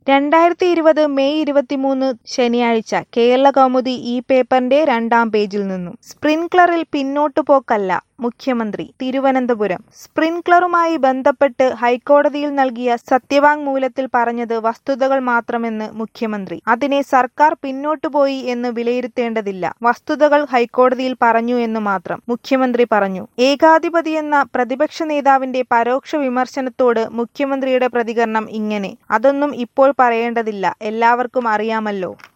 രണ്ടായിരത്തി ഇരുപത് മെയ് ഇരുപത്തിമൂന്ന് ശനിയാഴ്ച കേരളകൗമുദി ഈ പേപ്പറിന്റെ രണ്ടാം പേജിൽ നിന്നും സ്പ്രിൻക്ലറിൽ പിന്നോട്ടു പോക്കല്ല മുഖ്യമന്ത്രി തിരുവനന്തപുരം സ്പ്രിൻക്ലറുമായി ബന്ധപ്പെട്ട് ഹൈക്കോടതിയിൽ നൽകിയ സത്യവാങ്മൂലത്തിൽ പറഞ്ഞത് വസ്തുതകൾ മാത്രമെന്ന് മുഖ്യമന്ത്രി അതിനെ സർക്കാർ പിന്നോട്ടുപോയി എന്ന് വിലയിരുത്തേണ്ടതില്ല വസ്തുതകൾ ഹൈക്കോടതിയിൽ പറഞ്ഞു എന്ന് മാത്രം മുഖ്യമന്ത്രി പറഞ്ഞു ഏകാധിപതിയെന്ന പ്രതിപക്ഷ നേതാവിന്റെ പരോക്ഷ വിമർശനത്തോട് മുഖ്യമന്ത്രിയുടെ പ്രതികരണം ഇങ്ങനെ അതൊന്നും ഇപ്പോൾ പറയേണ്ടതില്ല എല്ലാവർക്കും അറിയാമല്ലോ